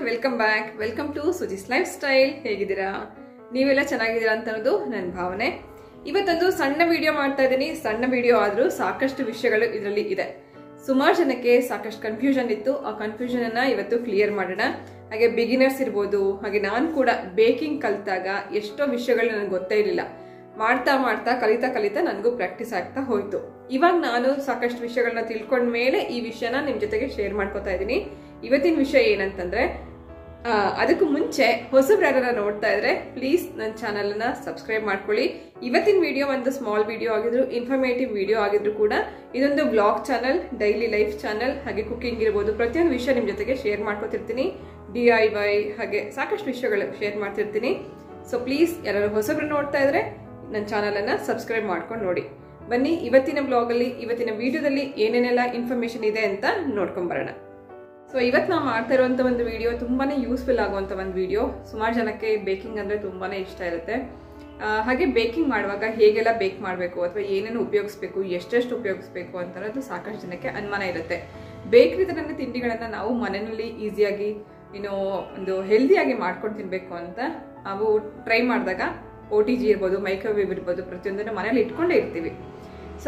welcome back welcome to Suji's lifestyle ಹೇಗಿದ್ದೀರಾ ನೀವೆಲ್ಲ ಚೆನ್ನಾಗಿದ್ದೀರಾ ಅಂತ ಅನ್ನೋದು ನನ್ನ ಭಾವನೆ ಇವತ್ತೊಂದು ಸಣ್ಣ ವಿಡಿಯೋ ಮಾಡ್ತಾ ಇದ್ದೀನಿ ಸಣ್ಣ ವಿಡಿಯೋ ಆದ್ರೂ ಸಾಕಷ್ಟು ವಿಷಯಗಳು ಇದರಲ್ಲಿ ಇದೆ ಸುಮಾರು ಜನಕ್ಕೆ ಸಾಕಷ್ಟು ಕನ್ಫ್ಯೂಷನ್ ಇತ್ತು ಆ ಕನ್ಫ್ಯೂಷನ್ ಅನ್ನ ಇವತ್ತು ಕ್ಲಿಯರ್ ಮಾಡೋಣ ಹಾಗೆ ಬಿಗಿನರ್ಸ್ ಇರ್ಬೋದು ಹಾಗೆ ನಾನು ಕೂಡ ಬೇಕಿಂಗ್ ಕಲಿತಾಗ ಎಷ್ಟೋ ವಿಷಯಗಳು ನನಗೆ ಗೊತ್ತೇ ಇರಲಿಲ್ಲ ಮಾಡ್ತಾ ಮಾಡ್ತಾ ಕಲಿತಾ ಕಲಿತಾ ನನಗೂ ಪ್ರಾಕ್ಟೀಸ್ ಆಗ್ತಾ ಹೋಯ್ತು ಇವಾಗ ನಾನು ಸಾಕಷ್ಟು ವಿಷಯಗಳನ್ನ ತಿಳ್ಕೊಂಡ ಮೇಲೆ ಈ ವಿಷಯನ ನಿಮ್ ಜೊತೆಗೆ ಶೇರ್ ಮಾಡ್ಕೊತಾ ಇದ್ದೀನಿ ಇವತ್ತಿನ ವಿಷಯ ಏನಂತಂದ್ರೆ ಆ, ಅದಕ್ಕೂ ಮುಂಚೆ ಹೊಸಬ್ರಾರನ್ನ ನೋಡ್ತಾ ಇದ್ರೆ ಪ್ಲೀಸ್ ನನ್ನ ಚಾನಲ್ನ ಸಬ್ಸ್ಕ್ರೈಬ್ ಮಾಡ್ಕೊಳ್ಳಿ ಇವತ್ತಿನ ವಿಡಿಯೋ ಒಂದು ಸ್ಮಾಲ್ ವಿಡಿಯೋ ಆಗಿದ್ರು ಇನ್ಫಾರ್ಮೇಟಿವ್ ವಿಡಿಯೋ ಆಗಿದ್ರು ಕೂಡ ಇದೊಂದು blog channel daily life channel ಹಾಗೆ ಕುಕಿಂಗ್ ಇರ್ಬೋದು ಪ್ರತಿಯೊಂದು ವಿಷಯ ನಿಮ್ಮ ಜೊತೆಗೆ ಶೇರ್ ಮಾಡ್ಕೊತಿರ್ತೀನಿ ಡಿ ಐ ವೈ ಹಾಗೆ ಸಾಕಷ್ಟು ವಿಷಯಗಳು ಶೇರ್ ಮಾಡ್ತಿರ್ತೀನಿ ಸೊ ಪ್ಲೀಸ್ ಯಾರು ಹೊಸಬ್ರು ನೋಡ್ತಾ ಇದ್ರೆ ನನ್ನ ಚಾನಲನ್ನು ಸಬ್ಸ್ಕ್ರೈಬ್ ಮಾಡ್ಕೊಂಡು ನೋಡಿ ಬನ್ನಿ ಇವತ್ತಿನ ಬ್ಲಾಗಲ್ಲಿ ಇವತ್ತಿನ ವಿಡಿಯೋದಲ್ಲಿ ಏನೇನೆಲ್ಲ ಇನ್ಫಾರ್ಮೇಶನ್ ಇದೆ ಅಂತ ನೋಡ್ಕೊಂಬರೋಣ ಸೊ ಇವತ್ತು ನಾವು ಮಾಡ್ತಾ ಇರುವಂಥ ಒಂದು ವಿಡಿಯೋ ತುಂಬಾನೇ ಯೂಸ್ಫುಲ್ ಆಗುವಂಥ ಒಂದು ವಿಡಿಯೋ ಸುಮಾರು ಜನಕ್ಕೆ ಬೇಕಿಂಗ್ ಅಂದರೆ ತುಂಬಾನೇ ಇಷ್ಟ ಇರುತ್ತೆ ಆ, ಹಾಗೆ ಬೇಕಿಂಗ್ ಮಾಡುವಾಗ ಹೇಗೆಲ್ಲ ಬೇಕ್ ಮಾಡಬೇಕು ಅಥವಾ ಏನೇನು ಉಪಯೋಗಿಸ್ಬೇಕು ಎಷ್ಟೆಷ್ಟು ಉಪಯೋಗಿಸ್ಬೇಕು ಅಂತ ಅನ್ನೋದು ಸಾಕಷ್ಟು ಜನಕ್ಕೆ ಅನುಮಾನ ಇರುತ್ತೆ ಬೇಕರಿ ತರನ ತಿಂಡಿಗಳನ್ನು ನಾವು ಮನೆಯಲ್ಲಿ ಈಸಿಯಾಗಿ ಏನು ಒಂದು ಹೆಲ್ದಿಯಾಗಿ ಮಾಡ್ಕೊಂಡು ತಿನ್ನಬೇಕು ಅಂತ ನಾವು ಟ್ರೈ ಮಾಡಿದಾಗ ಓ ಟಿ ಜಿ ಇರ್ಬೋದು ಮೈಕ್ರೋವೇವ್ ಇರ್ಬೋದು ಪ್ರತಿಯೊಂದನ್ನು ಮನೇಲಿ ಇಟ್ಕೊಂಡೇ ಇರ್ತೀವಿ ಸೊ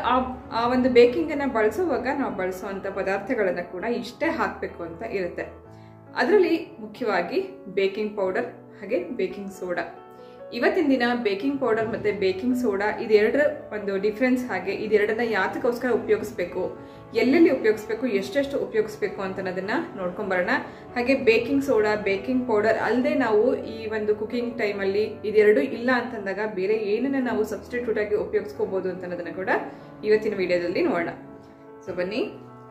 ಆ ಒಂದು ಬೇಕಿಂಗನ್ನು ಬಳಸುವಾಗ ನಾವು ಬಳಸುವಂಥ ಪದಾರ್ಥಗಳನ್ನು ಕೂಡ ಇಷ್ಟೇ ಹಾಕಬೇಕು ಅಂತ ಇರುತ್ತೆ ಅದರಲ್ಲಿ ಮುಖ್ಯವಾಗಿ ಬೇಕಿಂಗ್ ಪೌಡರ್ ಹಾಗೆ ಬೇಕಿಂಗ್ ಸೋಡಾ ಇವತ್ತಿನ ದಿನ ಬೇಕಿಂಗ್ ಪೌಡರ್ ಮತ್ತೆ ಬೇಕಿಂಗ್ ಸೋಡಾ ಇದೆರಡರ ಒಂದು ಡಿಫ್ರೆನ್ಸ್ ಹಾಗೆ ಇದೆರಡನ್ನ ಯಾತಕ್ಕೋಸ್ಕರ ಉಪಯೋಗಿಸ್ಬೇಕು ಎಲ್ಲೆಲ್ಲಿ ಉಪಯೋಗಿಸ್ಬೇಕು ಎಷ್ಟೆಷ್ಟು ಉಪಯೋಗಿಸ್ಬೇಕು ಅಂತ ಅನ್ನೋದನ್ನ ನೋಡ್ಕೊಂಬರೋಣ ಹಾಗೆ ಬೇಕಿಂಗ್ ಸೋಡಾ ಬೇಕಿಂಗ್ ಪೌಡರ್ ಅಲ್ಲದೆ ನಾವು ಈ ಒಂದು ಕುಕಿಂಗ್ ಟೈಮಲ್ಲಿ ಇದೆರಡು ಇಲ್ಲ ಅಂತಂದಾಗ ಬೇರೆ ಏನನ್ನ ನಾವು ಸಬ್ಸ್ಟಿಟ್ಯೂಟ್ ಆಗಿ ಉಪಯೋಗಿಸ್ಕೋಬಹುದು ಅಂತ ಅನ್ನೋದನ್ನ ಕೂಡ ಇವತ್ತಿನ ವಿಡಿಯೋದಲ್ಲಿ ನೋಡೋಣ ಸೊ ಬನ್ನಿ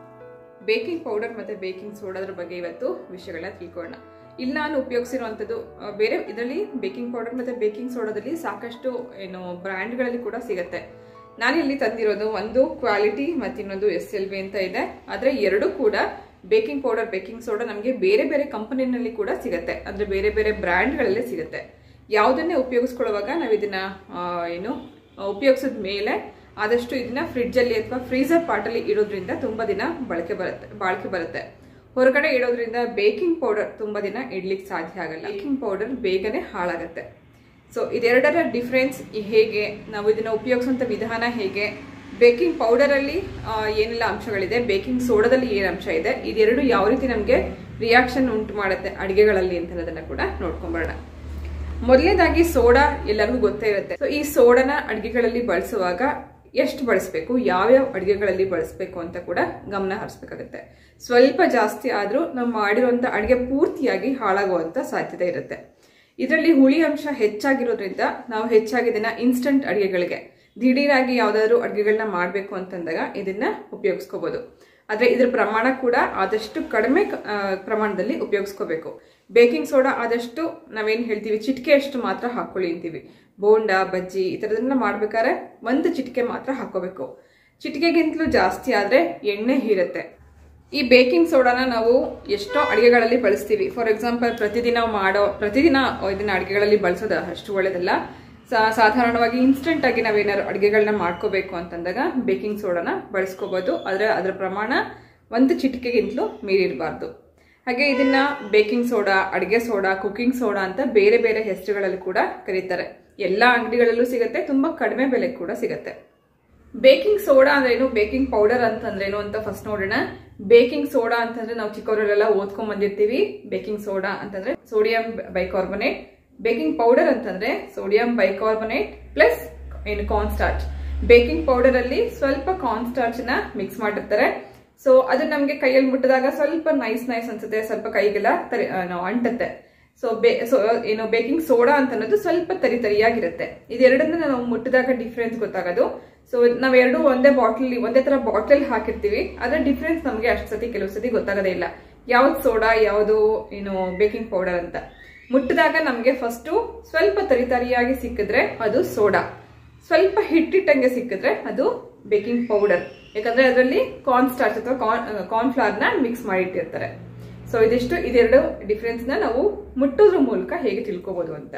ಬೇಕಿಂಗ್ ಪೌಡರ್ ಮತ್ತೆ ಬೇಕಿಂಗ್ ಸೋಡಾದ್ರ ಬಗ್ಗೆ ಇವತ್ತು ವಿಷಯಗಳನ್ನ ತಿಳ್ಕೊಳ್ಳೋಣ ಇಲ್ಲಿ ನಾನು ಉಪಯೋಗಿಸಿರುವಂಥದ್ದು ಆ, ಬೇರೆ ಇದರಲ್ಲಿ ಬೇಕಿಂಗ್ ಪೌಡರ್ ಮತ್ತೆ ಬೇಕಿಂಗ್ ಸೋಡಾದಲ್ಲಿ ಸಾಕಷ್ಟು ಏನು ಬ್ರ್ಯಾಂಡ್ಗಳಲ್ಲಿ ಕೂಡ ಸಿಗುತ್ತೆ ನಾನಿಲ್ಲಿ ತಂದಿರೋದು ಒಂದು ಕ್ವಾಲಿಟಿ ಮತ್ತು ಇನ್ನೊಂದು ಎಸ್ ಎಲ್ ವಿ ಅಂತ ಇದೆ ಆದರೆ ಎರಡೂ ಕೂಡ ಬೇಕಿಂಗ್ ಪೌಡರ್ ಬೇಕಿಂಗ್ ಸೋಡಾ ನಮಗೆ ಬೇರೆ ಬೇರೆ ಕಂಪನಿನಲ್ಲಿ ಕೂಡ ಸಿಗುತ್ತೆ ಅಂದ್ರೆ ಬೇರೆ ಬೇರೆ ಬ್ರ್ಯಾಂಡ್ಗಳಲ್ಲೇ ಸಿಗುತ್ತೆ ಯಾವುದನ್ನೇ ಉಪಯೋಗಿಸ್ಕೊಳ್ಳುವಾಗ ನಾವು ಇದನ್ನ ಆ, ಏನು ಉಪಯೋಗಿಸಿದ ಮೇಲೆ ಆದಷ್ಟು ಇದನ್ನ ಫ್ರಿಡ್ಜ್ ಅಲ್ಲಿ ಅಥವಾ ಫ್ರೀಸರ್ ಪಾರ್ಟಲ್ಲಿ ಇಡೋದ್ರಿಂದ ತುಂಬಾ ದಿನ ಬಳಕೆ ಬರುತ್ತೆ ಬಾಳಿಕೆ ಬರುತ್ತೆ ಹೊರಗಡೆ ಇಡೋದ್ರಿಂದ ಬೇಕಿಂಗ್ ಪೌಡರ್ ತುಂಬಾ ದಿನ ಇಡ್ಲಿಕ್ಕೆ ಸಾಧ್ಯ ಆಗಲ್ಲ ಬೇಕಿಂಗ್ ಪೌಡರ್ ಬೇಗನೆ ಹಾಳಾಗುತ್ತೆ ಸೊ ಇದೆರಡರ ಡಿಫ್ರೆನ್ಸ್ ಹೇಗೆ ನಾವು ಇದನ್ನ ಉಪಯೋಗಿಸುವಂತ ವಿಧಾನ ಹೇಗೆ ಬೇಕಿಂಗ್ ಪೌಡರ್ ಅಲ್ಲಿ ಆ, ಏನೆಲ್ಲ ಅಂಶಗಳಿದೆ ಬೇಕಿಂಗ್ ಸೋಡಾದಲ್ಲಿ ಏನು ಅಂಶ ಇದೆ ಇದೆರಡು ಯಾವ ರೀತಿ ನಮಗೆ ರಿಯಾಕ್ಷನ್ ಉಂಟು ಮಾಡುತ್ತೆ ಅಡಿಗೆಗಳಲ್ಲಿ ಅಂತ ಅನ್ನೋದನ್ನ ಕೂಡ ನೋಡ್ಕೊಂಬರೋಣ ಮೊದಲನೇದಾಗಿ ಸೋಡಾ ಎಲ್ಲರಿಗೂ ಗೊತ್ತೇ ಇರುತ್ತೆ ಸೊ ಈ ಸೋಡಾನ ಅಡಿಗೆಗಳಲ್ಲಿ ಬಳಸುವಾಗ ಎಷ್ಟು ಬಳಸಬೇಕು ಯಾವ್ಯಾವ ಅಡಿಗೆಗಳಲ್ಲಿ ಬಳಸಬೇಕು ಅಂತ ಕೂಡ ಗಮನ ಹರಿಸ್ಬೇಕಾಗುತ್ತೆ ಸ್ವಲ್ಪ ಜಾಸ್ತಿ ಆದ್ರೂ ನಾವು ಮಾಡಿರುವಂತ ಅಡಿಗೆ ಪೂರ್ತಿಯಾಗಿ ಹಾಳಾಗುವಂತ ಸಾಧ್ಯತೆ ಇರುತ್ತೆ ಇದರಲ್ಲಿ ಹುಳಿ ಅಂಶ ಹೆಚ್ಚಾಗಿರೋದ್ರಿಂದ ನಾವು ಹೆಚ್ಚಾಗಿ ಇದನ್ನ ಇನ್ಸ್ಟಂಟ್ ಅಡಿಗೆಗಳಿಗೆ ದಿಢೀರಾಗಿ ಯಾವ್ದಾದ್ರು ಅಡಿಗೆಗಳನ್ನ ಮಾಡಬೇಕು ಅಂತಂದಾಗ ಇದನ್ನ ಉಪಯೋಗಿಸ್ಕೋಬಹುದು ಆದ್ರೆ ಇದ್ರ ಪ್ರಮಾಣ ಕೂಡ ಆದಷ್ಟು ಕಡಿಮೆ ಆ, ಪ್ರಮಾಣದಲ್ಲಿ ಉಪಯೋಗಿಸ್ಕೋಬೇಕು ಬೇಕಿಂಗ್ ಸೋಡಾ ಆದಷ್ಟು ನಾವೇನ್ ಹೇಳ್ತೀವಿ ಚಿಟಿಕೆ ಅಷ್ಟು ಮಾತ್ರ ಹಾಕೊಳ್ಳಿ ಅಂತೀವಿ ಬೋಂಡ ಬಜ್ಜಿ ಈ ಥರದನ್ನ ಮಾಡ್ಬೇಕಾದ್ರೆ ಒಂದು ಚಿಟಿಕೆ ಮಾತ್ರ ಹಾಕೋಬೇಕು ಚಿಟಿಕೆಗಿಂತಲೂ ಜಾಸ್ತಿ ಆದ್ರೆ ಎಣ್ಣೆ ಹೀರುತ್ತೆ ಈ ಬೇಕಿಂಗ್ ಸೋಡಾನ ನಾವು ಎಷ್ಟೋ ಅಡಿಗೆಗಳಲ್ಲಿ ಬಳಸ್ತೀವಿ ಫಾರ್ ಎಕ್ಸಾಂಪಲ್ ಪ್ರತಿದಿನ ಮಾಡೋ ಪ್ರತಿದಿನ ಇದನ್ನ ಅಡಿಗೆಗಳಲ್ಲಿ ಬಳಸೋದು ಅಷ್ಟು ಒಳ್ಳೇದಲ್ಲ ಸಾ- ಸಾಧಾರಣವಾಗಿ ಇನ್ಸ್ಟೆಂಟ್ ಆಗಿ ನಾವೇನಾದ್ರು ಅಡಿಗೆಗಳನ್ನ ಮಾಡ್ಕೋಬೇಕು ಅಂತಂದಾಗ ಬೇಕಿಂಗ್ ಸೋಡಾನ ಬಳಸ್ಕೋಬಹುದು ಆದ್ರೆ ಅದರ ಪ್ರಮಾಣ ಒಂದು ಚಿಟಿಕೆಗಿಂತಲೂ ಮೀರಿರಬಾರ್ದು ಹಾಗೆ ಇದನ್ನ ಬೇಕಿಂಗ್ ಸೋಡಾ ಅಡಿಗೆ ಸೋಡಾ ಕುಕಿಂಗ್ ಸೋಡಾ ಅಂತ ಬೇರೆ ಬೇರೆ ಹೆಸರುಗಳಲ್ಲಿ ಕೂಡ ಕರೀತಾರೆ ಎಲ್ಲಾ ಅಂಗಡಿಗಳಲ್ಲೂ ಸಿಗುತ್ತೆ ತುಂಬಾ ಕಡಿಮೆ ಬೆಲೆ ಕೂಡ ಸಿಗುತ್ತೆ ಬೇಕಿಂಗ್ ಸೋಡಾ ಅಂದ್ರೇನು ಬೇಕಿಂಗ್ ಪೌಡರ್ ಅಂತಂದ್ರೇನು ಅಂತ ಫಸ್ಟ್ ನೋಡೋಣ ಬೇಕಿಂಗ್ ಸೋಡಾ ಅಂತಂದ್ರೆ ನಾವು ಚಿಕ್ಕವರೆಲ್ಲ ಓದ್ಕೊಂಡ್ ಬಂದಿರ್ತೀವಿ ಬೇಕಿಂಗ್ ಸೋಡಾ ಅಂತಂದ್ರೆ ಸೋಡಿಯಂ ಬೈಕಾರ್ಬೊನೇಟ್ ಬೇಕಿಂಗ್ ಪೌಡರ್ ಅಂತಂದ್ರೆ ಸೋಡಿಯಂ ಬೈಕಾರ್ಬೊನೇಟ್ ಪ್ಲಸ್ ಏನು ಕಾರ್ನ್ ಸ್ಟಾರ್ಚ್ ಬೇಕಿಂಗ್ ಪೌಡರ್ ಅಲ್ಲಿ ಸ್ವಲ್ಪ ಕಾರ್ನ್ ಸ್ಟಾರ್ಚ್ ನ ಮಿಕ್ಸ್ ಮಾಡಿರ್ತಾರೆ ಸೊ ಅದು ನಮ್ಗೆ ಕೈಯಲ್ಲಿ ಮುಟ್ಟಿದಾಗ ಸ್ವಲ್ಪ ನೈಸ್ ನೈಸ್ ಅನ್ಸುತ್ತೆ ಸ್ವಲ್ಪ ಕೈಗೆಲ್ಲ ತರಿ ಆ, ನಾವು ಅಂಟುತ್ತೆ ಸೊ ಬೇ ಸೊ ಏನು ಬೇಕಿಂಗ್ ಸೋಡಾ ಅಂತ ಅನ್ನೋದು ಸ್ವಲ್ಪ ತರಿ ತರಿಯಾಗಿರುತ್ತೆ ಇದೆರಡನ್ನ ನಾವು ಮುಟ್ಟಿದಾಗ ಡಿಫ್ರೆನ್ಸ್ ಗೊತ್ತಾಗೋದು ಸೊ ನಾವೆರಡು ಒಂದೇ ಬಾಟಲ್ ಒಂದೇ ತರ ಬಾಟಲ್ ಹಾಕಿರ್ತೀವಿ ಅದ್ರ ಡಿಫ್ರೆನ್ಸ್ ನಮಗೆ ಅಷ್ಟು ಸತಿ ಕೆಲವು ಸತಿ ಗೊತ್ತಾಗೋದೇ ಇಲ್ಲ ಯಾವ್ದು ಸೋಡಾ ಯಾವುದು ಏನು ಬೇಕಿಂಗ್ ಪೌಡರ್ ಅಂತ ಮುಟ್ಟಿದಾಗ ನಮಗೆ ಫಸ್ಟು ಸ್ವಲ್ಪ ತರಿ ತರಿಯಾಗಿ ಸಿಕ್ಕಿದ್ರೆ ಅದು ಸೋಡಾ ಸ್ವಲ್ಪ ಹಿಟ್ಟಿಟ್ಟಂಗೆ ಸಿಕ್ಕಿದ್ರೆ ಅದು ಬೇಕಿಂಗ್ ಪೌಡರ್ ಯಾಕಂದ್ರೆ ಅದರಲ್ಲಿ ಕಾರ್ನ್ ಸ್ಟಾರ್ಚ್ ಅಥವಾ ಕಾರ್ನ್ ಫ್ಲವರ್ ನ ಮಿಕ್ಸ್ ಮಾಡಿಟ್ಟಿರ್ತಾರೆ ಸೊ ಇದಿಷ್ಟು ಇದೆರಡು ಡಿಫ್ರೆನ್ಸ್ ನ ನಾವು ಮುಟ್ಟೋದ್ರ ಮೂಲಕ ಹೇಗೆ ತಿಳ್ಕೊಬಹುದು ಅಂತ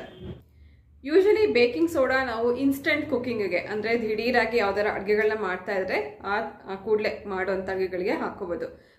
ಯೂಶಲಿ ಬೇಕಿಂಗ್ ಸೋಡಾ ನಾವು ಇನ್ಸ್ಟೆಂಟ್ ಕುಕಿಂಗ್ಗೆ ಅಂದ್ರೆ ದಿಢೀರಾಗಿ ಯಾವ್ದಾರ ಅಡುಗೆಗಳನ್ನ ಮಾಡ್ತಾ ಇದ್ರೆ ಆ ಕೂಡಲೇ ಮಾಡೋಂಥ ಅಡುಗೆಗಳಿಗೆ ಹಾಕೋಬಹುದು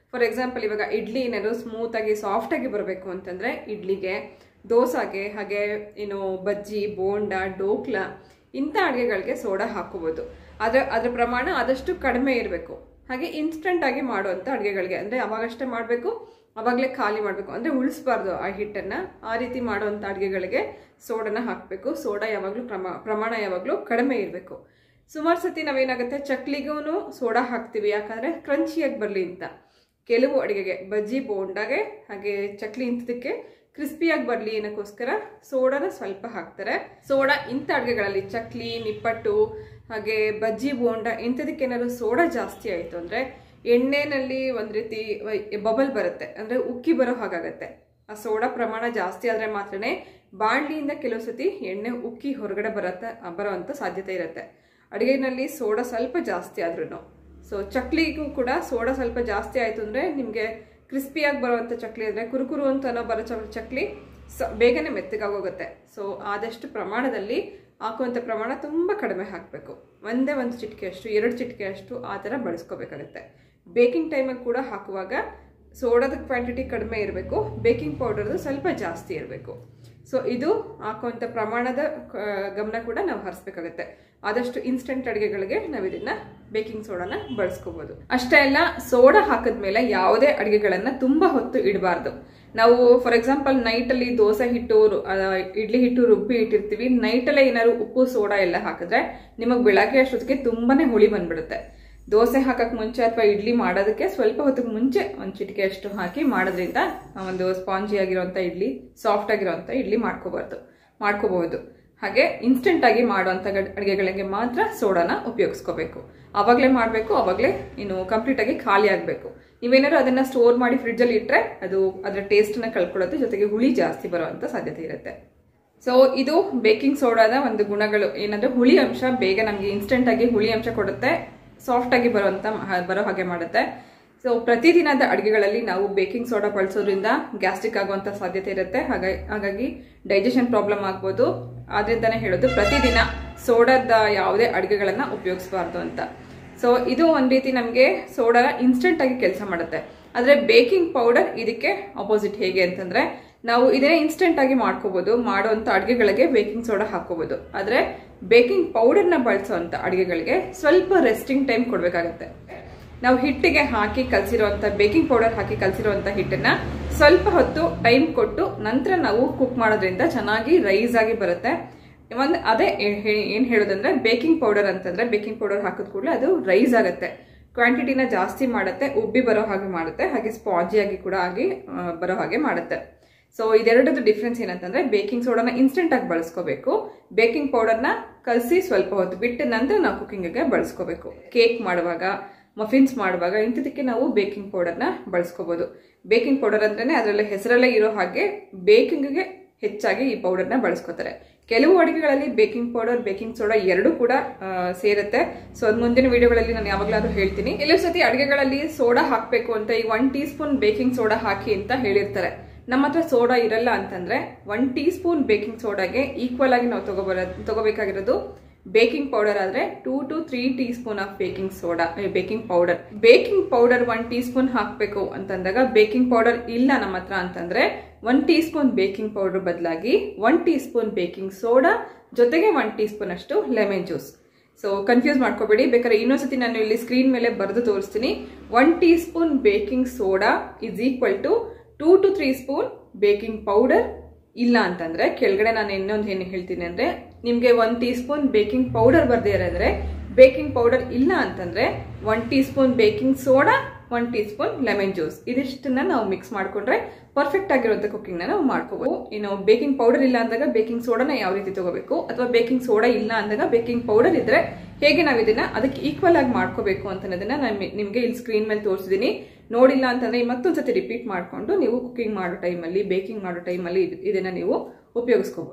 ಫಾರ್ ಎಕ್ಸಾಂಪಲ್ ಇವಾಗ ಇಡ್ಲಿ ಏನಾದ್ರು ಸ್ಮೂತಾಗಿ ಸಾಫ್ಟಾಗಿ ಬರಬೇಕು ಅಂತಂದರೆ ಇಡ್ಲಿಗೆ ದೋಸಾಗೆ ಹಾಗೆ ಏನು ಬಜ್ಜಿ ಬೋಂಡ ಡೋಕ್ಲಾ ಇಂಥ ಅಡುಗೆಗಳಿಗೆ ಸೋಡಾ ಹಾಕೋಬೋದು ಅದರ ಅದರ ಪ್ರಮಾಣ ಆದಷ್ಟು ಕಡಿಮೆ ಇರಬೇಕು ಹಾಗೆ ಇನ್ಸ್ಟಂಟ್ ಆಗಿ ಮಾಡುವಂಥ ಅಡುಗೆಗಳಿಗೆ ಅಂದರೆ ಅವಾಗಷ್ಟೇ ಮಾಡಬೇಕು ಅವಾಗಲೇ ಖಾಲಿ ಮಾಡಬೇಕು ಅಂದರೆ ಉಳಿಸ್ಬಾರ್ದು ಆ ಹಿಟ್ಟನ್ನು ಆ ರೀತಿ ಮಾಡುವಂಥ ಅಡುಗೆಗಳಿಗೆ ಸೋಡಾನ ಹಾಕಬೇಕು ಸೋಡಾ ಯಾವಾಗಲೂ ಪ್ರಮಾ ಪ್ರಮಾಣ ಯಾವಾಗಲೂ ಕಡಿಮೆ ಇರಬೇಕು ಸುಮಾರು ಸತಿ ನಾವೇನಾಗುತ್ತೆ ಚಕ್ಲಿಗೂ ಸೋಡಾ ಹಾಕ್ತೀವಿ ಯಾಕಂದರೆ ಕ್ರಂಚಿಯಾಗಿ ಬರಲಿ ಅಂತ ಕೆಲವು ಅಡುಗೆಗೆ ಬಜ್ಜಿ ಬೋಂಡಾಗೆ ಹಾಗೆ ಚಕ್ಲಿ ಇಂಥದಕ್ಕೆ ಕ್ರಿಸ್ಪಿಯಾಗಿ ಬರಲಿ ಏನಕ್ಕೋಸ್ಕರ ಸೋಡಾನ ಸ್ವಲ್ಪ ಹಾಕ್ತಾರೆ ಸೋಡಾ ಇಂಥ ಅಡುಗೆಗಳಲ್ಲಿ ಚಕ್ಲಿ ನಿಪ್ಪಟ್ಟು ಹಾಗೆ ಬಜ್ಜಿ ಬೋಂಡ ಇಂಥದಕ್ಕೆ ಏನಾದ್ರು ಸೋಡಾ ಜಾಸ್ತಿ ಆಯಿತು ಅಂದರೆ ಎಣ್ಣೆನಲ್ಲಿ ಒಂದು ರೀತಿ ಬಬಲ್ ಬರುತ್ತೆ ಅಂದರೆ ಉಕ್ಕಿ ಬರೋ ಹಾಗಾಗತ್ತೆ ಆ ಸೋಡಾ ಪ್ರಮಾಣ ಜಾಸ್ತಿ ಆದರೆ ಮಾತ್ರನೇ ಬಾಣಲಿಯಿಂದ ಕೆಲವು ಸತಿ ಎಣ್ಣೆ ಉಕ್ಕಿ ಹೊರಗಡೆ ಬರತ್ತೆ ಬರೋವಂಥ ಸಾಧ್ಯತೆ ಇರುತ್ತೆ ಅಡುಗೆನಲ್ಲಿ ಸೋಡಾ ಸ್ವಲ್ಪ ಜಾಸ್ತಿ ಆದ್ರೂ ಸೊ ಚಕ್ಲಿಗೂ ಕೂಡ ಸೋಡಾ ಸ್ವಲ್ಪ ಜಾಸ್ತಿ ಆಯಿತು ಅಂದರೆ ನಿಮಗೆ ಕ್ರಿಸ್ಪಿಯಾಗಿ ಬರುವಂಥ ಚಕ್ಲಿ ಅಂದರೆ ಕುರುಕುರು ಅಂತ ಅನ್ನೋ ಬರೋ ಚ ಚಕ್ಲಿ ಸ ಬೇಗನೆ ಮೆತ್ತಗಾಗೋಗುತ್ತೆ ಸೊ ಆದಷ್ಟು ಪ್ರಮಾಣದಲ್ಲಿ ಹಾಕುವಂಥ ಪ್ರಮಾಣ ತುಂಬ ಕಡಿಮೆ ಹಾಕಬೇಕು ಒಂದೇ ಒಂದು ಚಿಟಿಕೆ ಅಷ್ಟು ಎರಡು ಚಿಟಿಕೆ ಅಷ್ಟು ಆ ಥರ ಬಳಸ್ಕೋಬೇಕಾಗತ್ತೆ ಬೇಕಿಂಗ್ ಟೈಮಲ್ಲಿ ಕೂಡ ಹಾಕುವಾಗ ಸೋಡಾದ ಕ್ವಾಂಟಿಟಿ ಕಡಿಮೆ ಇರಬೇಕು ಬೇಕಿಂಗ್ ಪೌಡರ್ದು ಸ್ವಲ್ಪ ಜಾಸ್ತಿ ಇರಬೇಕು ಸೊ ಇದು ಹಾಕುವಂಥ ಪ್ರಮಾಣದ ಗಮನ ಕೂಡ ನಾವು ಹರಿಸ್ಬೇಕಾಗತ್ತೆ ಆದಷ್ಟು ಇನ್ಸ್ಟೆಂಟ್ ಅಡುಗೆಗಳಿಗೆ ನಾವು ಇದನ್ನ ಬೇಕಿಂಗ್ ಸೋಡಾನ ಬಳಸ್ಕೋಬಹುದು ಅಷ್ಟೇ ಅಲ್ಲ ಸೋಡಾ ಹಾಕಿದ್ಮೇಲೆ ಯಾವುದೇ ಅಡುಗೆಗಳನ್ನ ತುಂಬಾ ಹೊತ್ತು ಇಡಬಾರ್ದು ನಾವು ಫಾರ್ ಎಕ್ಸಾಂಪಲ್ ನೈಟಲ್ಲಿ ದೋಸೆ ಹಿಟ್ಟು ಇಡ್ಲಿ ಹಿಟ್ಟು ರುಬ್ಬಿ ಇಟ್ಟಿರ್ತೀವಿ ನೈಟಲ್ಲೇ ಏನಾದ್ರು ಉಪ್ಪು ಸೋಡಾ ಎಲ್ಲ ಹಾಕಿದ್ರೆ ನಿಮಗೆ ಬೆಳಗ್ಗೆ ಅಷ್ಟೊತ್ತಿಗೆ ತುಂಬಾನೇ ಹುಳಿ ಬಂದ್ಬಿಡುತ್ತೆ ದೋಸೆ ಹಾಕಕ್ ಮುಂಚೆ ಅಥವಾ ಇಡ್ಲಿ ಮಾಡೋದಕ್ಕೆ ಸ್ವಲ್ಪ ಹೊತ್ತಿಗೆ ಮುಂಚೆ ಒಂದು ಚಿಟಿಕೆ ಅಷ್ಟು ಹಾಕಿ ಮಾಡೋದ್ರಿಂದ ಒಂದು ಸ್ಪಾಂಜಿ ಆಗಿರುವಂಥ ಇಡ್ಲಿ ಸಾಫ್ಟ್ ಆಗಿರುವಂಥ ಇಡ್ಲಿ ಮಾಡ್ಕೋಬಾರ್ದು ಮಾಡ್ಕೋಬಹುದು ಹಾಗೆ ಇನ್ಸ್ಟೆಂಟ್ ಆಗಿ ಮಾಡುವಂಥ ಅಡುಗೆಗಳಿಗೆ ಮಾತ್ರ ಸೋಡಾನ ಉಪಯೋಗಿಸ್ಕೋಬೇಕು ಆವಾಗಲೇ ಮಾಡಬೇಕು ಆವಾಗಲೇ ಇನ್ನು ಕಂಪ್ಲೀಟ್ ಆಗಿ ಖಾಲಿ ಆಗಬೇಕು ನೀವೇನಾದ್ರು ಅದನ್ನ ಸ್ಟೋರ್ ಮಾಡಿ ಫ್ರಿಡ್ಜಲ್ಲಿ ಇಟ್ಟರೆ ಅದು ಅದರ ಟೇಸ್ಟನ್ನ ಕಳ್ಕೊಳ್ಳೋದು ಜೊತೆಗೆ ಹುಳಿ ಜಾಸ್ತಿ ಬರುವಂಥ ಸಾಧ್ಯತೆ ಇರುತ್ತೆ ಸೊ ಇದು ಬೇಕಿಂಗ್ ಸೋಡಾದ ಒಂದು ಗುಣಗಳು ಏನಂದ್ರೆ ಹುಳಿ ಅಂಶ ಬೇಗ ನಮಗೆ ಇನ್ಸ್ಟೆಂಟ್ ಆಗಿ ಹುಳಿ ಅಂಶ ಕೊಡುತ್ತೆ ಸಾಫ್ಟ್ ಆಗಿ ಬರುವಂತ ಬರೋ ಹಾಗೆ ಮಾಡುತ್ತೆ ಸೊ ಪ್ರತಿದಿನದ ಅಡುಗೆಗಳಲ್ಲಿ ನಾವು ಬೇಕಿಂಗ್ ಸೋಡಾ ಬಳಸೋದ್ರಿಂದ ಗ್ಯಾಸ್ಟ್ರಿಕ್ ಆಗುವಂತ ಸಾಧ್ಯತೆ ಇರುತ್ತೆ ಹಾಗಾಗಿ ಹಾಗಾಗಿ ಡೈಜೆಷನ್ ಪ್ರಾಬ್ಲಮ್ ಆಗ್ಬೋದು ಆದ್ರಿಂದಾನೇ ಹೇಳೋದು ಪ್ರತಿದಿನ ಸೋಡಾದ ಯಾವುದೇ ಅಡುಗೆಗಳನ್ನ ಉಪಯೋಗಿಸಬಾರ್ದು ಅಂತ ಸೊ ಇದು ಒಂದ್ ರೀತಿ ನಮಗೆ ಸೋಡಾ ಇನ್ಸ್ಟೆಂಟ್ ಆಗಿ ಕೆಲಸ ಮಾಡುತ್ತೆ ಆದ್ರೆ ಬೇಕಿಂಗ್ ಪೌಡರ್ ಇದಕ್ಕೆ ಅಪೋಸಿಟ್ ಹೇಗೆ ಅಂತಂದ್ರೆ ನಾವು ಇದನ್ನೇ ಇನ್ಸ್ಟೆಂಟ್ ಆಗಿ ಮಾಡ್ಕೋಬಹುದು ಮಾಡುವಂತ ಅಡುಗೆಗಳಿಗೆ ಬೇಕಿಂಗ್ ಸೋಡಾ ಹಾಕೋಬಹುದು ಆದ್ರೆ ಬೇಕಿಂಗ್ ಪೌಡರ್ನ ಬಳಸುವಂತ ಅಡುಗೆಗಳಿಗೆ ಸ್ವಲ್ಪ ರೆಸ್ಟಿಂಗ್ ಟೈಮ್ ಕೊಡಬೇಕಾಗತ್ತೆ ನಾವು ಹಿಟ್ಟಿಗೆ ಹಾಕಿ ಕಲಸಿರುವಂತ ಬೇಕಿಂಗ್ ಪೌಡರ್ ಹಾಕಿ ಕಲಸಿರುವಂತ ಹಿಟ್ಟನ್ನ ಸ್ವಲ್ಪ ಹೊತ್ತು ಟೈಮ್ ಕೊಟ್ಟು ನಂತರ ನಾವು ಕುಕ್ ಮಾಡೋದ್ರಿಂದ ಚೆನ್ನಾಗಿ ರೈಸ್ ಆಗಿ ಬರುತ್ತೆ ಒಂದು ಅದೇ ಏನ್ ಹೇಳೋದಂದ್ರೆ ಬೇಕಿಂಗ್ ಪೌಡರ್ ಅಂತಂದ್ರೆ ಬೇಕಿಂಗ್ ಪೌಡರ್ ಹಾಕಿದ ಕೂಡಲೇ ಅದು ರೈಸ್ ಆಗುತ್ತೆ ಕ್ವಾಂಟಿಟಿನ ಜಾಸ್ತಿ ಮಾಡುತ್ತೆ ಉಬ್ಬಿ ಬರೋ ಹಾಗೆ ಮಾಡುತ್ತೆ ಹಾಗೆ ಸ್ಪಾಂಜಿ ಆಗಿ ಕೂಡ ಆಗಿ ಬರೋ ಹಾಗೆ ಮಾಡುತ್ತೆ ಸೊ ಇದೆರಡದ್ದು ಡಿಫ್ರೆನ್ಸ್ ಏನಂತಂದ್ರೆ ಬೇಕಿಂಗ್ ಸೋಡಾನ ಇನ್ಸ್ಟೆಂಟ್ ಆಗಿ ಬಳಸ್ಕೋಬೇಕು ಬೇಕಿಂಗ್ ಪೌಡರ್ನ ಕಲಸಿ ಸ್ವಲ್ಪ ಹೊತ್ತು ಬಿಟ್ಟ ನಂತರ ನಾವು ಕುಕಿಂಗ್ಗೆ ಬಳಸ್ಕೋಬೇಕು ಕೇಕ್ ಮಾಡುವಾಗ ಮಫಿನ್ಸ್ ಮಾಡುವಾಗ ಇಂಥದಕ್ಕೆ ನಾವು ಬೇಕಿಂಗ್ ಪೌಡರ್ನ ಬಳಸ್ಕೋಬಹುದು ಬೇಕಿಂಗ್ ಪೌಡರ್ ಅಂದ್ರೆ ಅದರಲ್ಲಿ ಹೆಸರಲ್ಲೇ ಇರೋ ಹಾಗೆ ಬೇಕಿಂಗ್ಗೆ ಹೆಚ್ಚಾಗಿ ಈ ಪೌಡರ್ನ ಬಳಸ್ಕೋತಾರೆ ಕೆಲವು ಅಡುಗೆಗಳಲ್ಲಿ ಬೇಕಿಂಗ್ ಪೌಡರ್ ಬೇಕಿಂಗ್ ಸೋಡಾ ಎರಡೂ ಕೂಡ ಸೇರುತ್ತೆ ಸೊ ಅದು ಮುಂದಿನ ವಿಡಿಯೋಗಳಲ್ಲಿ ನಾನು ಯಾವಾಗಲಾದ್ರೂ ಹೇಳ್ತೀನಿ ಕೆಲವು ಸತಿ ಅಡುಗೆಗಳಲ್ಲಿ ಸೋಡಾ ಹಾಕಬೇಕು ಅಂತ ಈ one teaspoon baking soda ಹಾಕಿ ಅಂತ ಹೇಳಿರ್ತಾರೆ ನಮ್ಮ ಹತ್ರ ಸೋಡಾ ಇರಲ್ಲ ಅಂತಂದ್ರೆ ಒನ್ ಟೀ ಸ್ಪೂನ್ ಬೇಕಿಂಗ್ ಸೋಡಾಗೆ ಈಕ್ವಲ್ ಆಗಿ ನಾವು ತಗೋಬರ ತಗೋಬೇಕಾಗಿರೋದು ಬೇಕಿಂಗ್ ಪೌಡರ್ ಆದ್ರೆ two to three teaspoon of baking soda baking powder baking powder one teaspoon ಹಾಕಬೇಕು ಅಂತಂದಾಗ ಬೇಕಿಂಗ್ ಪೌಡರ್ ಇಲ್ಲ ನಮ್ಮ ಹತ್ರ ಅಂತಂದ್ರೆ one teaspoon baking powder ಬದಲಾಗಿ one teaspoon baking soda ಜೊತೆಗೆ ಒನ್ ಟೀ ಸ್ಪೂನ್ ಅಷ್ಟು ಲೆಮನ್ ಜ್ಯೂಸ್ ಸೊ ಕನ್ಫ್ಯೂಸ್ ಮಾಡ್ಕೋಬೇಡಿ ಬೇಕಾದ್ರೆ ಇನ್ನೊಂದ್ಸತಿ ನಾನು ಇಲ್ಲಿ ಸ್ಕ್ರೀನ್ ಮೇಲೆ ಬರೆದು ತೋರಿಸ್ತೀನಿ one teaspoon baking soda is equal to two to three spoon baking powder ಇಲ್ಲ ಅಂತಂದ್ರೆ ಕೆಳಗಡೆ ನಾನು ಇನ್ನೊಂದು ಏನು ಹೇಳ್ತೀನಿ ಅಂದ್ರೆ ನಿಮಗೆ one teaspoon baking powder ಬರ್ದೇ ಇರೋದ್ರೆ ಬೇಕಿಂಗ್ ಪೌಡರ್ ಇಲ್ಲ ಅಂತಂದ್ರೆ one teaspoon baking soda one teaspoon lemon juice ಇದಿಷ್ಟನ್ನ ನಾವು ಮಿಕ್ಸ್ ಮಾಡ್ಕೊಂಡ್ರೆ ಪರ್ಫೆಕ್ಟ್ ಆಗಿರುವಂತ ಕುಕಿಂಗ್ ನಾವು ಮಾಡ್ಕೋಬಹುದು ಇನ್ನು ಬೇಕಿಂಗ್ ಪೌಡರ್ ಇಲ್ಲ ಅಂದಾಗ ಬೇಕಿಂಗ್ ಸೋಡಾನ ಯಾವ ರೀತಿ ತಗೋಬೇಕು ಅಥವಾ ಬೇಕಿಂಗ್ ಸೋಡಾ ಇಲ್ಲ ಅಂದಾಗ ಬೇಕಿಂಗ್ ಪೌಡರ್ ಇದ್ರೆ ಹೇಗೆ ನಾವು ಇದನ್ನ ಅದಕ್ಕೆ ಈಕ್ವಲ್ ಆಗಿ ಮಾಡ್ಕೋಬೇಕು ಅಂತ ಅನ್ನೋದನ್ನ ನಾನು ನಿಮಗೆ ಇಲ್ಲಿ ಸ್ಕ್ರೀನ್ ಮೇಲೆ ತೋರಿಸಿದೀನಿ ನೋಡಿಲ್ಲ ಅಂತಂದ್ರೆ ಮತ್ತೊಂದ್ಸತಿ ರಿಪೀಟ್ ಮಾಡ್ಕೊಂಡು ನೀವು ಕುಕಿಂಗ್ ಮಾಡೋ ಟೈಮಲ್ಲಿ ಬೇಕಿಂಗ್ ಮಾಡೋ ಟೈಮಲ್ಲಿ ಇದನ್ನ ನೀವು ಉಪಯೋಗಿಸ್ಕೋಬಹುದು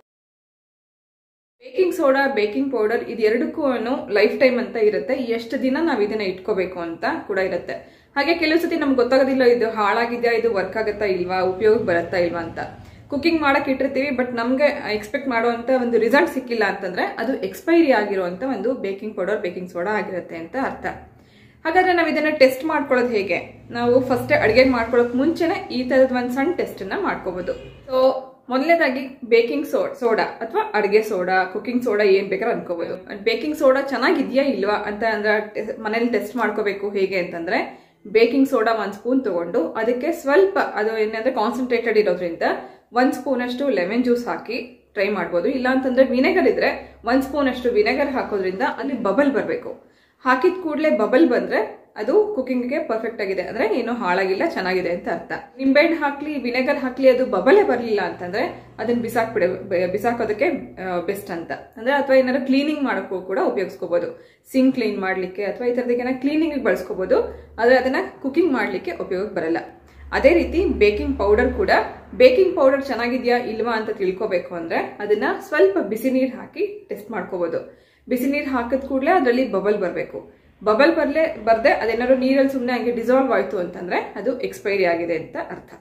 ಬೇಕಿಂಗ್ ಸೋಡಾ ಬೇಕಿಂಗ್ ಪೌಡರ್ ಇದೆರಡಕ್ಕೂ ಲೈಫ್ ಟೈಮ್ ಅಂತ ಇರುತ್ತೆ ಎಷ್ಟು ದಿನ ನಾವು ಇದನ್ನ ಇಟ್ಕೋಬೇಕು ಅಂತ ಕೂಡ ಇರುತ್ತೆ ಹಾಗೆ ಕೆಲವು ಸತಿ ನಮ್ಗೆ ಗೊತ್ತಾಗೋದಿಲ್ಲ ಇದು ಹಾಳಾಗಿದೆಯಾ ಇದು ವರ್ಕ್ ಆಗುತ್ತಾ ಇಲ್ವಾ ಉಪಯೋಗ ಬರುತ್ತಾ ಇಲ್ವಾ ಅಂತ ಕುಕಿಂಗ್ ಮಾಡಕ್ ಇಟ್ಟಿರ್ತೀವಿ ಬಟ್ ನಮ್ಗೆ ಎಕ್ಸ್ಪೆಕ್ಟ್ ಮಾಡುವಂತ ಒಂದು ರಿಸಲ್ಟ್ ಸಿಕ್ಕಿಲ್ಲ ಅಂತಂದ್ರೆ ಅದು ಎಕ್ಸ್ಪೈರಿ ಆಗಿರುವಂತ ಒಂದು ಬೇಕಿಂಗ್ ಪೌಡರ್ ಬೇಕಿಂಗ್ ಸೋಡಾ ಆಗಿರುತ್ತೆ ಅಂತ ಅರ್ಥ ಹಾಗಾದ್ರೆ ನಾವು ಇದನ್ನ ಟೆಸ್ಟ್ ಮಾಡ್ಕೊಳ್ಳೋದು ಹೇಗೆ ನಾವು ಫಸ್ಟ್ ಅಡಿಗೆ ಮಾಡ್ಕೊಳ್ಳೋಕೆ ಮುಂಚೆನೆ ಈ ತರದ ಒಂದು ಸಣ್ಣ ಟೆಸ್ಟ್ ಅನ್ನ ಮಾಡ್ಕೋಬಹುದು ಸೊ ಮೊದಲನೇದಾಗಿ ಬೇಕಿಂಗ್ ಸೋಡಾ ಸೋಡಾ ಅಥವಾ ಅಡಿಗೆ ಸೋಡಾ ಕುಕಿಂಗ್ ಸೋಡಾ ಏನ್ ಬೇಕಾದ್ರೂ ಅನ್ಕೋಬಹುದು ಬೇಕಿಂಗ್ ಸೋಡಾ ಚೆನ್ನಾಗಿದ್ಯಾ ಇಲ್ವಾ ಅಂತ ಅಂದ್ರೆ ಮನೇಲಿ ಟೆಸ್ಟ್ ಮಾಡ್ಕೋಬೇಕು ಹೇಗೆ ಅಂತಂದ್ರೆ ಬೇಕಿಂಗ್ ಸೋಡಾ ಒಂದ್ ಸ್ಪೂನ್ ತಗೊಂಡು ಅದಕ್ಕೆ ಸ್ವಲ್ಪ ಅದು ಏನಂದ್ರೆ ಕಾನ್ಸಂಟ್ರೇಟೆಡ್ ಇರೋದ್ರಿಂದ ಒಂದ್ ಸ್ಪೂನ್ ಅಷ್ಟು ಲೆಮನ್ ಜ್ಯೂಸ್ ಹಾಕಿ ಟ್ರೈ ಮಾಡ್ಬೋದು ಇಲ್ಲ ಅಂತಂದ್ರೆ ವಿನೆಗರ್ ಇದ್ರೆ ಒಂದ್ ಸ್ಪೂನ್ ಅಷ್ಟು ವಿನೆಗರ್ ಹಾಕೋದ್ರಿಂದ ಅಲ್ಲಿ ಬಬಲ್ ಬರಬೇಕು ಹಾಕಿದ ಕೂಡಲೇ ಬಬಲ್ ಬಂದ್ರೆ ಅದು ಕುಕಿಂಗ್ಗೆ ಪರ್ಫೆಕ್ಟ್ ಆಗಿದೆ ಅಂದ್ರೆ ಏನು ಹಾಳಾಗಿಲ್ಲ ಚೆನ್ನಾಗಿದೆ ಅಂತ ಅರ್ಥ ನಿಂಬೆಹಣ್ಣು ಹಾಕ್ಲಿ ವಿನೆಗರ್ ಹಾಕ್ಲಿ ಅದು ಬಬಲೇ ಬರಲಿಲ್ಲ ಅಂತಂದ್ರೆ ಅದನ್ನ ಬಿಸಾಕ್ಬಿಡ ಬಿಸಾಕೋದಕ್ಕೆ ಬೆಸ್ಟ್ ಅಂತ ಅಂದ್ರೆ ಅಥವಾ ಏನಾದ್ರು ಕ್ಲೀನಿಂಗ್ ಮಾಡೋಕ್ಕೂ ಕೂಡ ಉಪಯೋಗಿಸ್ಕೋಬಹುದು ಸಿಂಕ್ ಕ್ಲೀನ್ ಮಾಡ್ಲಿಕ್ಕೆ ಅಥವಾ ಈ ತರದಕ್ಕೆ ಕ್ಲೀನಿಂಗ್ ಬಳಸ್ಕೋಬಹುದು ಆದ್ರೆ ಅದನ್ನ ಕುಕಿಂಗ್ ಮಾಡ್ಲಿಕ್ಕೆ ಉಪಯೋಗಕ್ಕೆ ಬರಲ್ಲ ಅದೇ ರೀತಿ ಬೇಕಿಂಗ್ ಪೌಡರ್ ಕೂಡ ಬೇಕಿಂಗ್ ಪೌಡರ್ ಚೆನ್ನಾಗಿದ್ಯಾ ಇಲ್ವಾ ಅಂತ ತಿಳ್ಕೊಬೇಕು ಅಂದ್ರೆ ಅದನ್ನ ಸ್ವಲ್ಪ ಬಿಸಿ ನೀರು ಹಾಕಿ ಟೆಸ್ಟ್ ಮಾಡ್ಕೋಬಹುದು ಬಿಸಿ ನೀರು ಹಾಕಿದ ಕೂಡಲೇ ಅದರಲ್ಲಿ ಬಬಲ್ ಬರಬೇಕು ಬಬಲ್ ಬರ್ಲೆ ಬರ್ದೆ ಅದೇನಾದ್ರು ನೀರಲ್ಲಿ ಸುಮ್ಮನೆ ಹಂಗೆ ಡಿಸಾಲ್ವ್ ಆಯ್ತು ಅಂತಂದ್ರೆ ಅದು ಎಕ್ಸ್ಪೈರಿ ಆಗಿದೆ ಅಂತ ಅರ್ಥ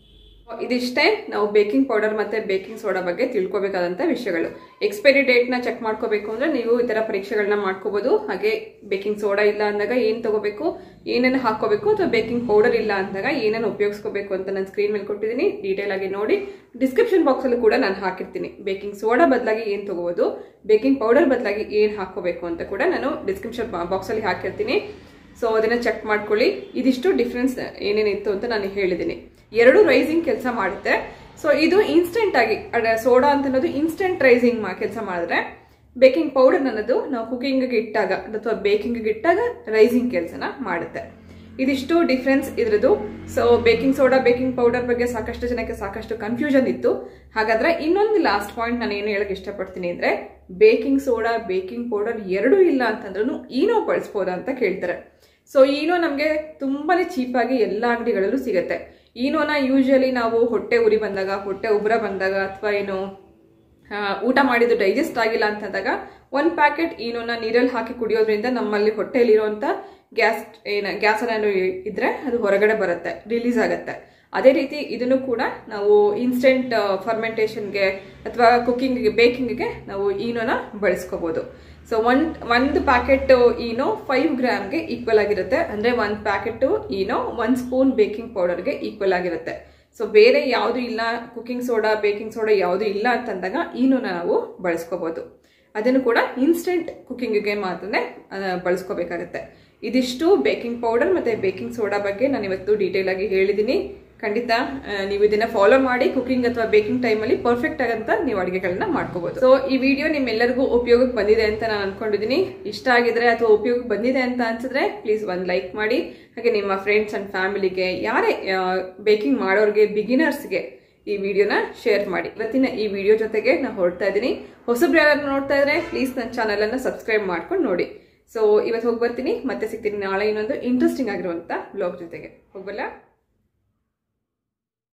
ಇದಿಷ್ಟೇ ನಾವು ಬೇಕಿಂಗ್ ಪೌಡರ್ ಮತ್ತೆ ಬೇಕಿಂಗ್ ಸೋಡಾ ಬಗ್ಗೆ ತಿಳ್ಕೊಬೇಕಾದಂತ ವಿಷಯಗಳು ಎಕ್ಸ್ಪೈರಿ ಡೇಟ್ ನ ಚೆಕ್ ಮಾಡ್ಕೋಬೇಕು ಅಂದ್ರೆ ನೀವು ಈ ತರ ಪರೀಕ್ಷೆಗಳನ್ನ ಮಾಡ್ಕೋಬಹುದು ಹಾಗೆ ಬೇಕಿಂಗ್ ಸೋಡಾ ಇಲ್ಲ ಅಂದಾಗ ಏನ್ ತಗೋಬೇಕು ಏನೇನು ಹಾಕೋಬೇಕು ಅಥವಾ ಬೇಕಿಂಗ್ ಪೌಡರ್ ಇಲ್ಲ ಅಂದಾಗ ಏನೇನು ಉಪಯೋಗಿಸ್ಕೋಬೇಕು ಅಂತ ನಾನು ಸ್ಕ್ರೀನ್ ಮೇಲೆ ಕೊಟ್ಟಿದ್ದೀನಿ ಡೀಟೇಲ್ ಆಗಿ ನೋಡಿ ಡಿಸ್ಕ್ರಿಪ್ಷನ್ ಬಾಕ್ಸ್ ಅಲ್ಲಿ ಕೂಡ ನಾನು ಹಾಕಿರ್ತೀನಿ ಬೇಕಿಂಗ್ ಸೋಡಾ ಬದಲಾಗಿ ಏನ್ ತಗೋಬಹುದು ಬೇಕಿಂಗ್ ಪೌಡರ್ ಬದಲಾಗಿ ಏನ್ ಹಾಕೋಬೇಕು ಅಂತ ಕೂಡ ನಾನು ಡಿಸ್ಕ್ರಿಪ್ಷನ್ ಬಾಕ್ಸ್ ಅಲ್ಲಿ ಹಾಕಿರ್ತೀನಿ ಸೊ ಅದನ್ನ ಚೆಕ್ ಮಾಡ್ಕೊಳ್ಳಿ ಇದಿಷ್ಟು ಡಿಫ್ರೆನ್ಸ್ ಏನೇನಿತ್ತು ಅಂತ ನಾನು ಹೇಳಿದ್ದೀನಿ ಎರಡು ರೈಸಿಂಗ್ ಕೆಲಸ ಮಾಡುತ್ತೆ ಸೊ ಇದು ಇನ್ಸ್ಟೆಂಟ್ ಆಗಿ ಸೋಡಾ ಅಂತ ಅನ್ನೋದು ಇನ್ಸ್ಟೆಂಟ್ ರೈಸಿಂಗ್ ಕೆಲಸ ಮಾಡಿದ್ರೆ ಬೇಕಿಂಗ್ ಪೌಡರ್ ಅನ್ನೋದು ನಾವು ಕುಕಿಂಗ್ಗೆ ಇಟ್ಟಾಗ ಅಥವಾ ಬೇಕಿಂಗ್ಗೆ ಇಟ್ಟಾಗ ರೈಸಿಂಗ್ ಕೆಲಸನ ಮಾಡುತ್ತೆ ಇದಿಷ್ಟು ಡಿಫ್ರೆನ್ಸ್ ಇದ್ರದ್ದು so baking soda baking powder ಬಗ್ಗೆ ಸಾಕಷ್ಟು ಜನಕ್ಕೆ ಸಾಕಷ್ಟು ಕನ್ಫ್ಯೂಷನ್ ಇತ್ತು ಹಾಗಾದ್ರೆ ಇನ್ನೊಂದು ಲಾಸ್ಟ್ ಪಾಯಿಂಟ್ ನಾನು ಏನು ಹೇಳಕ್ ಇಷ್ಟಪಡ್ತೀನಿ ಅಂದ್ರೆ ಬೇಕಿಂಗ್ ಸೋಡಾ ಬೇಕಿಂಗ್ ಪೌಡರ್ ಎರಡೂ ಇಲ್ಲ ಅಂತಂದ್ರೂ ಈನೋ ಬಳಸ್ಬೋದಾ ಅಂತ ಕೇಳ್ತಾರೆ ಸೊ ಈನೋ ನಮಗೆ ತುಂಬಾನೇ ಚೀಪಾಗಿ ಎಲ್ಲ ಅಂಗಡಿಗಳಲ್ಲೂ ಸಿಗುತ್ತೆ ಈನೋನ ಯೂಶಲಿ ನಾವು ಹೊಟ್ಟೆ ಉರಿ ಬಂದಾಗ ಹೊಟ್ಟೆ ಉಬ್ರ ಬಂದಾಗ ಅಥವಾ ಏನು ಊಟ ಮಾಡಿದ್ದು ಡೈಜೆಸ್ಟ್ ಆಗಿಲ್ಲ ಅಂತಂದಾಗ ಒಂದು ಪ್ಯಾಕೆಟ್ ಈನೋನ ನೀರಲ್ಲಿ ಹಾಕಿ ಕುಡಿಯೋದ್ರಿಂದ ನಮ್ಮಲ್ಲಿ ಹೊಟ್ಟೆಯಲ್ಲಿರುವಂಥ ಗ್ಯಾಸ್ ಏನ ಗ್ಯಾಸ್ ಏನಾದ್ರು ಇದ್ರೆ ಅದು ಹೊರಗಡೆ ಬರುತ್ತೆ ರಿಲೀಸ್ ಆಗುತ್ತೆ ಅದೇ ರೀತಿ ಇದನ್ನು ಕೂಡ ನಾವು ಇನ್ಸ್ಟೆಂಟ್ ಫರ್ಮೆಂಟೇಷನ್ಗೆ ಅಥವಾ ಕುಕಿಂಗ್ಗೆ ಬೇಕಿಂಗ್ಗೆ ನಾವು ಈನೋನ ಬಳಸ್ಕೋಬಹುದು ಸೊ ಒಂದ್ ಒಂದು ಪ್ಯಾಕೆಟ್ ಈನೋ ಫೈವ್ ಗ್ರಾಮ್ಗೆ ಈಕ್ವಲ್ ಆಗಿರುತ್ತೆ ಅಂದ್ರೆ ಒಂದು ಪ್ಯಾಕೆಟ್ ಈನೋ ಒಂದು ಸ್ಪೂನ್ ಬೇಕಿಂಗ್ ಪೌಡರ್ಗೆ ಈಕ್ವಲ್ ಆಗಿರುತ್ತೆ ಸೊ ಬೇರೆ ಯಾವುದು ಇಲ್ಲ ಕುಕಿಂಗ್ ಸೋಡಾ ಬೇಕಿಂಗ್ ಸೋಡಾ ಯಾವುದು ಇಲ್ಲ ಅಂತಂದಾಗ ಈನೋನ ನಾವು ಬಳಸ್ಕೋಬಹುದು ಅದನ್ನು ಕೂಡ ಇನ್ಸ್ಟೆಂಟ್ ಕುಕಿಂಗ್ಗೆ ಮಾತ್ರ ಬಳಸ್ಕೋಬೇಕಾಗತ್ತೆ ಇದಿಷ್ಟು ಬೇಕಿಂಗ್ ಪೌಡರ್ ಮತ್ತೆ ಬೇಕಿಂಗ್ ಸೋಡಾ ಬಗ್ಗೆ ನಾನು ಇವತ್ತು ಡೀಟೇಲ್ ಆಗಿ ಹೇಳಿದ್ದೀನಿ ಖಂಡಿತ ನೀವು ಇದನ್ನ ಫಾಲೋ ಮಾಡಿ ಕುಕಿಂಗ್ ಅಥವಾ ಬೇಕಿಂಗ್ ಟೈಮಲ್ಲಿ ಪರ್ಫೆಕ್ಟ್ ಆಗಂತ ನೀವು ಅಡುಗೆಗಳನ್ನ ಮಾಡ್ಕೋಬಹುದು ಸೊ ಈ ವಿಡಿಯೋ ನಿಮ್ಮೆಲ್ಲರಿಗೂ ಉಪಯೋಗಕ್ಕೆ ಬಂದಿದೆ ಅಂತ ನಾನು ಅನ್ಕೊಂಡಿದ್ದೀನಿ ಇಷ್ಟ ಆಗಿದ್ರೆ ಅಥವಾ ಉಪಯೋಗಕ್ಕೆ ಬಂದಿದೆ ಅಂತ ಅನ್ಸಿದ್ರೆ ಪ್ಲೀಸ್ ಒಂದು ಲೈಕ್ ಮಾಡಿ ಹಾಗೆ ನಿಮ್ಮ ಫ್ರೆಂಡ್ಸ್ ಅಂಡ್ ಫ್ಯಾಮಿಲಿಗೆ ಯಾರೇ ಬೇಕಿಂಗ್ ಮಾಡೋರಿಗೆ ಬಿಗಿನರ್ಸ್ಗೆ ಈ ವಿಡಿಯೋನ ಶೇರ್ ಮಾಡಿ ಇವತ್ತಿನ ಈ ವಿಡಿಯೋ ಜೊತೆಗೆ ನಾನು ಹೊರಡ್ತಾ ಇದ್ದೀನಿ ಹೊಸಬ್ರು ಯಾರು ನೋಡ್ತಾ ಇದ್ರೆ ಪ್ಲೀಸ್ ನನ್ನ ಚಾನಲ್ ಅನ್ನ ಸಬ್ಸ್ಕ್ರೈಬ್ ಮಾಡ್ಕೊಂಡು ನೋಡಿ ಸೊ ಇವತ್ತು ಹೋಗಿ ಬರ್ತೀನಿ ಮತ್ತೆ ಸಿಗ್ತೀನಿ ನಾಳೆ ಇನ್ನೊಂದು ಇಂಟ್ರೆಸ್ಟಿಂಗ್ ಆಗಿರುವಂತ ಬ್ಲಾಗ್ ಜೊತೆಗೆ ಹೋಗ್ಬಲ್ಲ